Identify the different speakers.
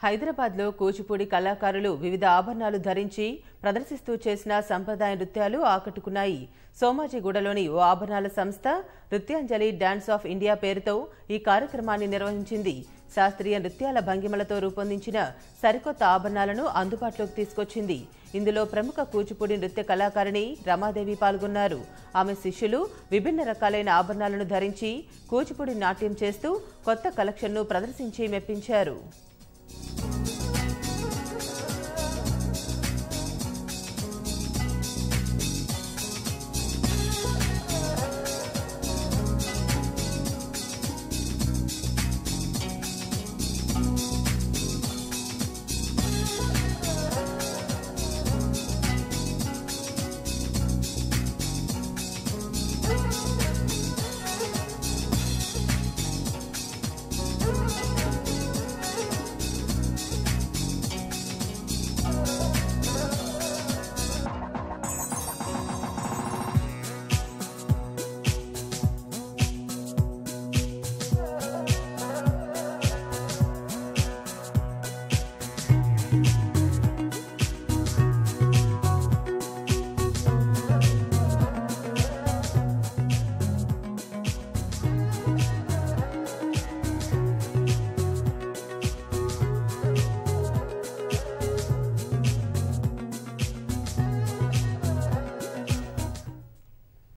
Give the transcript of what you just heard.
Speaker 1: హైదరాబాద్లో కూచిపూడి కళాకారులు వివిధ ఆభరణాలు ధరించి ప్రదర్శిస్తూ చేసిన సంప్రదాయ నృత్యాలు ఆకట్టుకున్నాయి సోమాజిగూడలోని ఓ ఆభరణాల సంస్థ నృత్యాంజలి డాన్స్ ఆఫ్ ఇండియా పేరుతో ఈ కార్యక్రమాన్ని నిర్వహించింది శాస్త్రీయ నృత్యాల భంగిమలతో రూపొందించిన సరికొత్త ఆభరణాలను అందుబాటులోకి తీసుకొచ్చింది ఇందులో ప్రముఖ కూచిపూడి నృత్య కళాకారిణి రమాదేవి పాల్గొన్నారు ఆమె శిష్యులు విభిన్న రకాలైన ఆభరణాలను ధరించి కూచిపూడి నాట్యం చేస్తూ కొత్త కలెక్షన్ను ప్రదర్శించి మెప్పించారు